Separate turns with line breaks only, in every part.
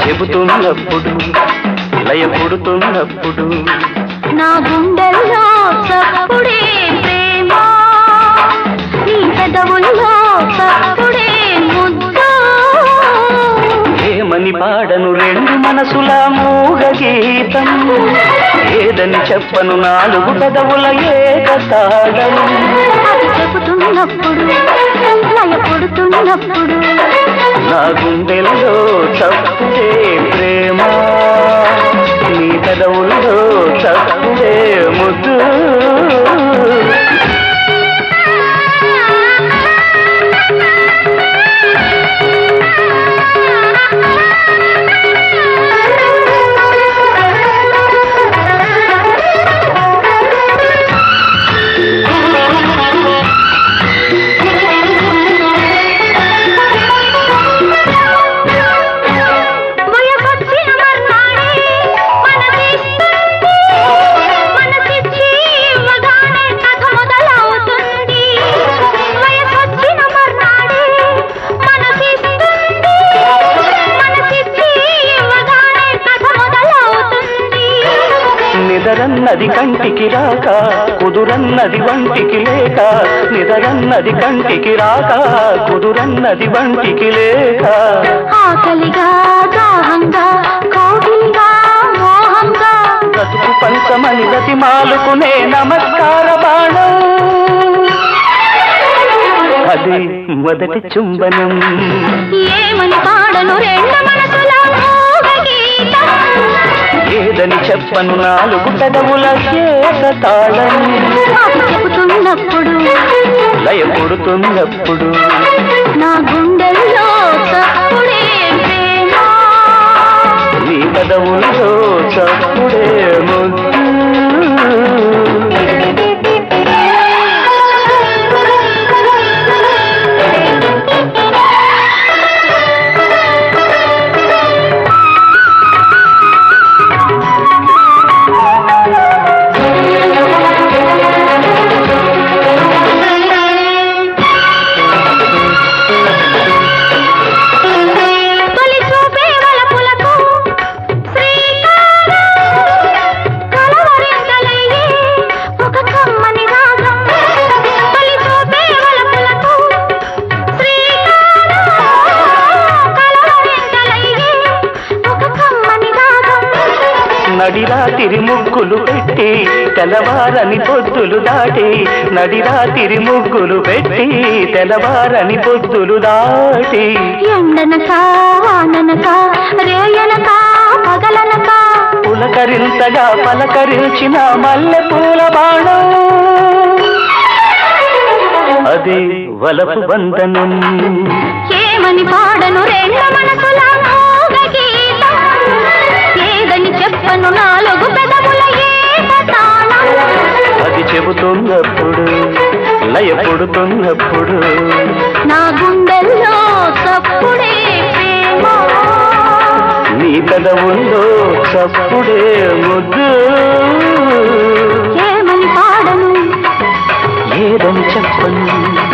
చెబుతున్నప్పుడు లయ పుడుతున్నప్పుడు
నా గుండెల్లో చప్పుడే ప్రేమ నీ పెదవుల్లో చప్పుడే ముద్దు
ఏమని పాడను రెండు మనసుల మూగ గీతం ఏదని చెప్పను నాలుగు పెదవుల ఏకతాళం
అది చెబుతున్నప్పుడు లయ పుడుతున్నప్పుడు
నా గుండెల్లో చప్పుడే ప్రేమ నీ పెదవుల్లో చప్పుడే ముద్దు
వయసొచ్చిన మర్నాడే మనసిస్తుంది. మనసిచ్చి ఇవ్వగానే కథ మొదలవుతుంది. వయసొచ్చిన మర్నాడే మనసిస్తుంది. మనసిచ్చి ఇవ్వగానే కథ మొదలవుతుంది.
నిదరన్నది కంటికి రాక కుదురన్నది వంటికి లేక నిదరన్నది కంటికి రాక కుదురన్నది వంటికి లేక
ఆకలిగా దాహంగా కౌగిలిగా మోహంగా
బ్రతుకు పంచమని గతి మాలుకునే నమస్కార బాణం అది మొదటి చుంబనం
ఏమని పాడను రెండు మనసుల మోగ గీతం
ఏదని చెప్పను నాలుగు పెదవుల ఏక తాళం
అది చెబుతున్నప్పుడు
లయ పుడుతున్నప్పుడు
నా గుండెల్లో చప్పుడే ప్రేమ
నీ పెదవుల్లో చప్పుడే ముద్దు
తొలి చూపే వలపులకు శ్రీకారం కలవరింతలయ్యే ఒక కమ్మని రాగం తొలి చూపే వలపులకు శ్రీకారం కలవరింతలయ్యే ఒక కమ్మని రాగం
నడిరాతిరి ముగ్గులు పెట్టి తెల్లవారని పొద్దులు దాటి నడిరాతిరి ముగ్గులు పెట్టి తెల్లవారని పొద్దులు దాటి
ఎండనక వాననక రేయనక పగలనక
పులకరింతగా పలకరించిన మల్లె పూల బాణం అది వలపు బంధనం
ఏమని పాడను రెండు మనసుల మోగ గీతం ఏదని చెప్పను నాలుగు పెదవుల ఏకతాళం
అది చెబుతున్నప్పుడు లయ పుడుతున్నప్పుడు
నా గుండెల్లో చప్పుడే ప్రేమ
నీ పెదవుల్లో చప్పుడే ముద్దు
ఏమని పాడను
ఏదని చెప్పను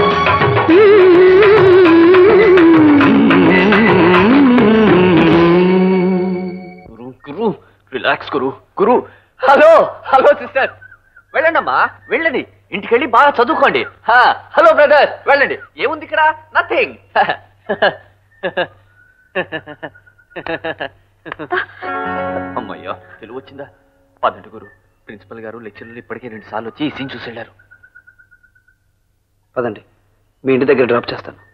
గురు గురు రిలాక్స్ గురు గురు హలో హలో సిస్టర్ వెళ్ళండమ్మా వెళ్ళండి ఇంటికి వెళ్ళి బాగా చదువుకోండి హా, హలో బ్రదర్ వెళ్ళండి ఏముంది ఇక్కడ నథింగ్ అమ్మయ్యో తెలుగు వచ్చిందా పదండి గురు ప్రిన్సిపల్ గారు లెక్చర్లు ఇప్పటికే రెండు సార్లు వచ్చి ఈ సీన్ చూసి వెళ్ళారు
పదండి మీ ఇంటి దగ్గర డ్రాప్ చేస్తాను